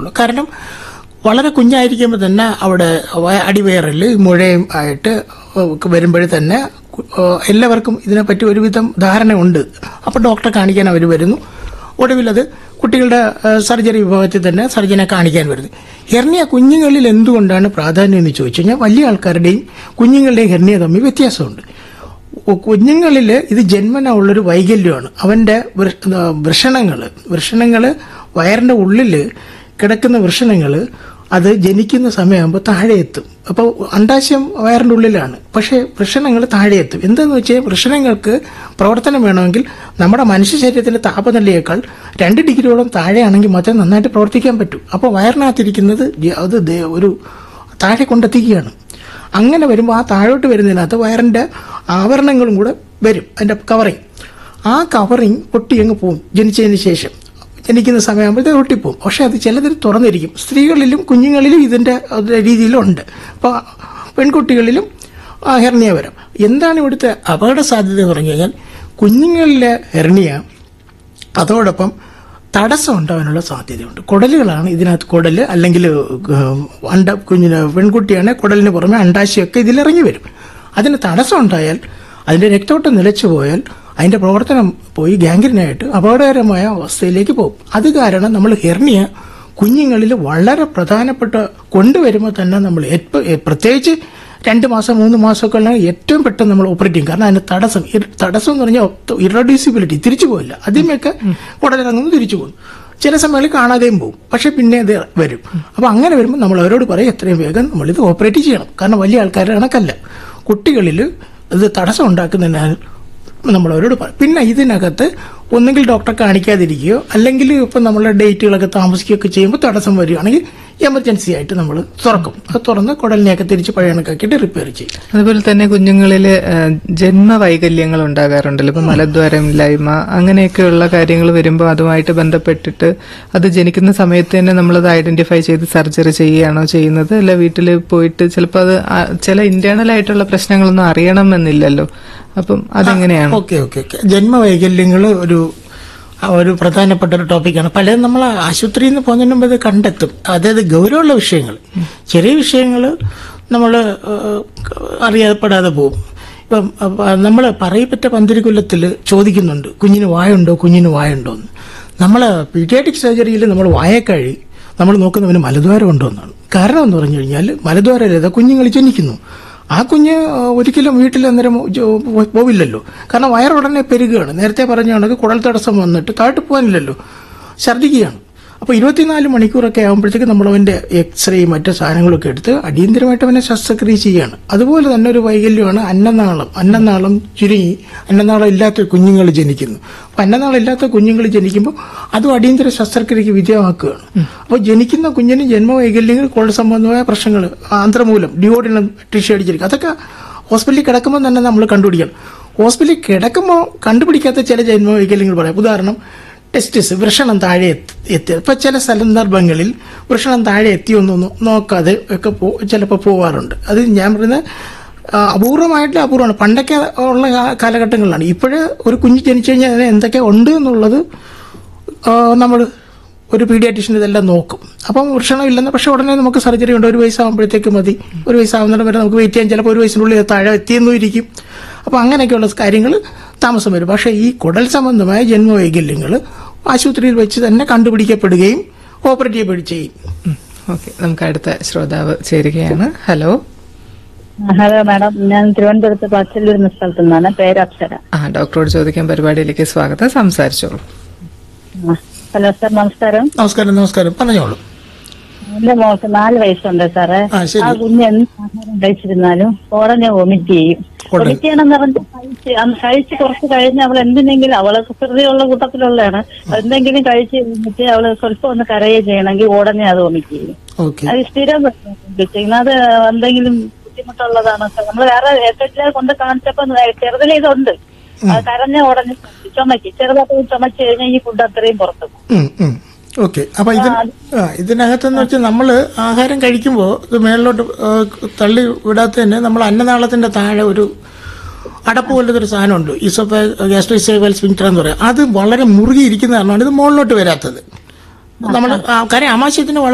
ഉള്ളൂ കാരണം വളരെ കുഞ്ഞായിരിക്കുമ്പോൾ തന്നെ അവിടെ വ- അടിവയറിൽ മുഴയും ആയിട്ട് വരുമ്പോഴേ തന്നെ കു- ഏഹ് എല്ലാവർക്കും ഇതിനെപ്പറ്റി ഒരുവിധം ധാരണയുണ്ട് അപ്പോൾ ഡോക്ടറെ കാണിക്കാൻ അവർ വരുന്നു ഒടുവിലത് കുട്ടികളുടെ ഏഹ് സർജറി വിഭാഗത്തിൽ തന്നെ സർജനെ കാണിക്കാൻ വരുന്നു ഹെർണിയ കുഞ്ഞുങ്ങളിൽ എന്തുകൊണ്ടാണ് പ്രാധാന്യം എന്ന് ചോദിച്ചു കഴിഞ്ഞാൽ വലിയ ആൾക്കാരുടെയും കുഞ്ഞുങ്ങളുടെയും ഹെർണിയ തമ്മിൽ വ്യത്യാസമുണ്ട് കുഞ്ഞുങ്ങളിൽ ഇത് ജന്മന ഉള്ളൊരു വൈകല്യമാണ് അവന്റെ വൃഷണങ്ങൾ വൃഷണങ്ങൾ വയറിന്റെ ഉള്ളിൽ കിടക്കുന്ന വൃഷണങ്ങൾ അത് ജനിക്കുന്ന സമയമാകുമ്പോൾ താഴെ എത്തും അപ്പോൾ അണ്ടാശയം വയറിന്റെ ഉള്ളിലാണ് പക്ഷേ വൃഷണങ്ങൾ താഴെ എത്തും എന്താന്ന് വെച്ചാൽ വൃഷണങ്ങൾക്ക് പ്രവർത്തനം വേണമെങ്കിൽ നമ്മുടെ മനുഷ്യ ശരീരത്തിന്റെ താപനിലയേക്കാൾ രണ്ട് ഡിഗ്രിയോളം താഴെയാണെങ്കിൽ മാത്രമേ നന്നായിട്ട് പ്രവർത്തിക്കാൻ പറ്റൂ അപ്പോൾ വയറിനകത്തിരിക്കുന്നത് ജ- അത് ദേ- ഒരു താഴെ കൊണ്ടെത്തിക്കുകയാണ് അങ്ങനെ വരുമ്പോൾ ആ താഴോട്ട് വരുന്നതിനകത്ത് വയറിന്റെ ആവരണങ്ങളും കൂടെ വരും അതിന്റെ കവറിങ് ആ കവറിങ് ഒട്ടി അങ്ങ് പോവും ജനിച്ചതിന് ശേഷം ജനിക്കുന്ന സമയമാകുമ്പോഴത്തേക്ക് ഒട്ടിപ്പോവും പക്ഷെ അത് ചിലതിൽ തുറന്നിരിക്കും സ്ത്രീകളിലും കുഞ്ഞുങ്ങളിലും ഇതിന്റെ അത് രീതിയിലുണ്ട് അപ്പോൾ പെൺകുട്ടികളിലും ആ ഹെർണിയ വരാം എന്താണ് ഇവിടുത്തെ അപകട സാധ്യത എന്ന് പറഞ്ഞു കഴിഞ്ഞാൽ കുഞ്ഞുങ്ങളിലെ ഹെർണിയ അതോടൊപ്പം തടസ്സം ഉണ്ടാവാനുള്ള സാധ്യതയുണ്ട് കുടലുകളാണ് ഇതിനകത്ത് കുടല് അല്ലെങ്കിൽ ഏഹ്, അണ്ട കുഞ്ഞിന് പെൺകുട്ടിയാണ് കുടലിന് പുറമെ അണ്ടാശയൊക്കെ ഇതിലിറങ്ങി വരും അതിന് തടസ്സം ഉണ്ടായാൽ അതിന്റെ രക്തോട്ടം നിലച്ചു പോയാൽ അതിന്റെ പ്രവർത്തനം പോയി ഗാംഗ്രീനായിട്ട് അപകടകരമായ അവസ്ഥയിലേക്ക് പോകും അത് കാരണം നമ്മൾ ഹെർണിയ കുഞ്ഞുങ്ങളിൽ വളരെ പ്രധാനപ്പെട്ട കൊണ്ടുവരുമ്പോൾ തന്നെ നമ്മൾ ഏറ്റവും പ്രത്യേകിച്ച് രണ്ട് മാസം മൂന്ന് മാസമൊക്കെ ഉള്ള ഏറ്റവും പെട്ടെന്ന് നമ്മൾ ഓപ്പറേറ്റ് ചെയ്യും കാരണം അതിന് തടസ്സം ഇര- തടസ്സം എന്ന് പറഞ്ഞാൽ ഇറഡ്യൂസിബിലിറ്റി തിരിച്ചു പോയില്ല ആദ്യമൊക്കെ ഉടലിറങ്ങുന്നു തിരിച്ചു പോകുന്നു ചില സമയങ്ങളിൽ കാണാതെയും പോകും പക്ഷെ പിന്നെ അത് വരും അപ്പൊ അങ്ങനെ വരുമ്പോൾ നമ്മൾ അവരോട് പറയും എത്രയും വേഗം നമ്മളിത് ഓപ്പറേറ്റ് ചെയ്യണം കാരണം വലിയ ആൾക്കാരുടെ കണക്കല്ല കുട്ടികളിൽ ഇത് തടസ്സം ഉണ്ടാക്കുന്നതിനാൽ നമ്മൾ അവരോട് പറയും പിന്നെ ഇതിനകത്ത് ഒന്നുകിൽ ഡോക്ടറെ കാണിക്കാതിരിക്കുകയോ അല്ലെങ്കിൽ ഇപ്പം നമ്മളെ ഡേറ്റുകളൊക്കെ താമസിക്കുകയൊക്കെ ചെയ്യുമ്പോൾ തടസ്സം വരികയാണെങ്കിൽ എമർജൻസി ആയിട്ട് നമ്മൾ തുറക്കും അത് തുറന്ന് കുടലിനെയൊക്കെ തിരിച്ച് പഴയ കണക്കാക്കിയിട്ട് റിപ്പയർ ചെയ്യും അതുപോലെ തന്നെ കുഞ്ഞുങ്ങളിൽ ജന്മ വൈകല്യങ്ങൾ ഉണ്ടാകാറുണ്ടല്ലോ ഇപ്പൊ മലദ്വാരമില്ലായ്മ അങ്ങനെയൊക്കെയുള്ള കാര്യങ്ങൾ വരുമ്പോൾ അതുമായിട്ട് ബന്ധപ്പെട്ടിട്ട് അത് ജനിക്കുന്ന സമയത്ത് തന്നെ നമ്മളത് ഐഡന്റിഫൈ ചെയ്ത് സർജറി ചെയ്യുകയാണോ ചെയ്യുന്നത് അല്ല വീട്ടിൽ പോയിട്ട് ചിലപ്പോൾ അത് ആ ചില ഇന്റേണൽ ആയിട്ടുള്ള പ്രശ്നങ്ങളൊന്നും അറിയണമെന്നില്ലല്ലോ അപ്പം അതെങ്ങനെയാണ് ഓക്കെ ഓക്കെ ഓക്കെ ജന്മവൈകല്യങ്ങൾ ഒരു ആ, ഒരു പ്രധാനപ്പെട്ട ഒരു ടോപ്പിക്കാണ് പലതും നമ്മൾ ആശുപത്രിയിൽ നിന്ന് പോകുന്നതിന് മുമ്പ് ഇത് കണ്ടെത്തും അതായത് ഗൗരവമുള്ള വിഷയങ്ങൾ ചെറിയ വിഷയങ്ങൾ നമ്മൾ അറിയപ്പെടാതെ പോകും ഇപ്പം നമ്മൾ പറയപ്പെട്ട പന്തിരിക്കൊല്ലത്തിൽ ചോദിക്കുന്നുണ്ട് കുഞ്ഞിന് വായുണ്ടോ കുഞ്ഞിന് വായുണ്ടോ എന്ന് നമ്മൾ പീഡിയാട്രിക് സർജറിയിൽ നമ്മൾ വായക്കഴി നമ്മൾ നോക്കുന്നവന് മലദ്വാരം ഉണ്ടോ എന്നാണ് കാരണം എന്ന് പറഞ്ഞു കഴിഞ്ഞാൽ മലദ്വാരരത കുഞ്ഞുങ്ങൾ ജനിക്കുന്നു ആ കുഞ്ഞ് ആ, ഒരിക്കലും വീട്ടിൽ അന്നേരം ജോ- പോ- പോവില്ലല്ലോ കാരണം വയറുടനെ പെരുകയാണ് നേരത്തെ പറഞ്ഞ കണക്ക് കുടൽ തടസ്സം വന്നിട്ട് താഴ്ത്തു പോകാനില്ലല്ലോ ഛർദ്ദിക്കുകയാണ് അപ്പോൾ ഇരുപത്തിനാല് മണിക്കൂറൊക്കെ ആകുമ്പോഴത്തേക്ക് നമ്മൾ അവൻ്റെ എക്സ്റേ മറ്റു സാധനങ്ങളൊക്കെ എടുത്ത് അടിയന്തരമായിട്ട് അവനെ ശസ്ത്രക്രിയ ചെയ്യാണ് അതുപോലെ തന്നെ ഒരു വൈകല്യമാണ് അന്നനാളം അന്നനാളം ചുരുങ്ങി അന്നനാളം ഇല്ലാത്ത കുഞ്ഞുങ്ങൾ ജനിക്കുന്നു അപ്പോൾ അന്നനാളം ഇല്ലാത്ത കുഞ്ഞുങ്ങൾ ജനിക്കുമ്പോൾ അതും അടിയന്തര ശസ്ത്രക്രിയക്ക് വിധേയമാക്കുകയാണ് അപ്പോൾ ജനിക്കുന്ന കുഞ്ഞിന് ജന്മവൈകല്യങ്ങൾ കുടൽ സംബന്ധമായ പ്രശ്നങ്ങൾ ആന്ത്രമൂലം ഡിയോഡിനം ടിഷ്യൂ അടിച്ചിരിക്കും അതൊക്കെ ഹോസ്പിറ്റലിൽ കിടക്കുമ്പോൾ തന്നെ നമ്മൾ കണ്ടുപിടിക്കണം ഹോസ്പിറ്റലിൽ കിടക്കുമ്പോൾ കണ്ടുപിടിക്കാത്ത ചില ജന്മവൈകല്യങ്ങൾ പറയാം ഉദാഹരണം ടെസ്റ്റിസ് വൃഷണം താഴെ എത്തി എത്തി ഇപ്പൊ ചില സന്ദർഭങ്ങളിൽ വൃഷണം താഴെ എത്തിയൊന്നും നോക്കാതെ ഒക്കെ പോ ചിലപ്പോൾ പോവാറുണ്ട് അത് ഞാൻ പറയുന്നത് ആ, അപൂർവമായിട്ട് അപൂർവമാണ് പണ്ടൊക്കെ ഉള്ള കാ- കാലഘട്ടങ്ങളിലാണ് ഇപ്പോഴ് ഒരു കുഞ്ഞ് ജനിച്ചു കഴിഞ്ഞാൽ അതിന് എന്തൊക്കെ ഉണ്ട് എന്നുള്ളത് നമ്മൾ ഒരു പീഡിയാട്രീഷ്യൻ ഇതെല്ലാം നോക്കും അപ്പം വൃഷണം ഇല്ലെന്ന് പക്ഷെ ഉടനെ നമുക്ക് സർജറി ഉണ്ട് ഒരു വയസ്സാകുമ്പോഴത്തേക്ക് മതി ഒരു വയസ്സാകുന്നിടം വരെ നമുക്ക് വെയിറ്റ് ചെയ്യാൻ ചിലപ്പോൾ ഒരു വയസ്സിനുള്ളിൽ അത് താഴെ എത്തിയെന്നും ഇരിക്കും അപ്പം അങ്ങനെയൊക്കെയുള്ള കാര്യങ്ങൾ താമസം വരും പക്ഷേ ഈ കുടൽ സംബന്ധമായ ജന്മവൈകല്യങ്ങൾ ആശുപത്രിയിൽ വെച്ച് തന്നെ കണ്ടുപിടിക്കപ്പെടുകയും ഓപ്പറേറ്റ് ചെയ്യപ്പെടുകയും ചെയ്യും ഓക്കെ നമുക്ക് അടുത്ത ശ്രോതാവ് ചേരുകയാണ് ഹലോ ഹലോ മാഡം ഞാൻ തിരുവനന്തപുരത്ത് പച്ചല്ലൂർ എന്ന സ്ഥലത്തു നിന്നാണ് പേര് അപ്സര ആ ഡോക്ടറോട് ചോദിക്കാൻ പരിപാടിയിലേക്ക് സ്വാഗതം സംസാരിച്ചോളൂ ആ. ഹലോ സാർ നമസ്കാരം നമസ്കാരം നമസ്കാരം പറഞ്ഞോളൂ എന്റെ മോൾക്ക് നാല് വയസ്സുണ്ട് സാറേ ആ, ശരി. ആ കുഞ്ഞ് എന്ത് ആഹാരം കഴിച്ചിരുന്നാലും ഉടനെ വൊമിറ്റ് ചെയ്യും ഉടനെ. വൊമിറ്റ് ചെയ്യണമെന്ന് പറഞ്ഞ് കഴിച്ച് അന്ന് കഴിച്ച് കുറച്ച് കഴിഞ്ഞ് അവൾ എന്തിനെങ്കിലും അവള് കുസൃതിയുള്ള കൂട്ടത്തിലുള്ളതാണ് എന്തെങ്കിലും കഴിച്ച് കഴിഞ്ഞിട്ട് അവള് സ്വല്പം ഒന്ന് കരയുകയും ചെയ്യണമെങ്കിൽ ഉടനെ അത് വൊമിറ്റ് ചെയ്യും ഓക്കെ അത് സ്ഥിരം ചെയ്യുന്നത് അത് എന്തെങ്കിലും ബുദ്ധിമുട്ടുള്ളതാണ് സാർ നമ്മൾ വേറെ ഏറ്റവും കൊണ്ട് കാണിച്ചപ്പോ ചെറുതിലെ ഇതുണ്ട് അത് കരഞ്ഞ ഉടനെ ചുമച്ച് ചെറുതായിട്ട് ചുമച്ച് കഴിഞ്ഞാൽ ഈ ഫുഡ് അത്രയും പുറത്തു പോകും ഓക്കെ അപ്പൊ ഇതിന് ആ, ഇതിനകത്തെന്ന് വെച്ചാൽ നമ്മൾ ആഹാരം കഴിക്കുമ്പോൾ ഇത് മേളിലോട്ട് ആ, തള്ളി വിടാത്തതിന് നമ്മൾ അന്നനാളത്തിന്റെ താഴെ ഒരു അടപ്പ് പോലത്തെ ഒരു സാധനമുണ്ട് ഇസോഫ ഗ്യാസ്ട്രോയിസേവൽ സ്പിങ്റ്റർ എന്ന് പറയും അത് വളരെ മുറുകിയിരിക്കുന്ന കാരണമാണ് ഇത് മുകളിലോട്ട് വരാത്തത് നമ്മൾ കാര്യം ആമാശയത്തിന് വളരെ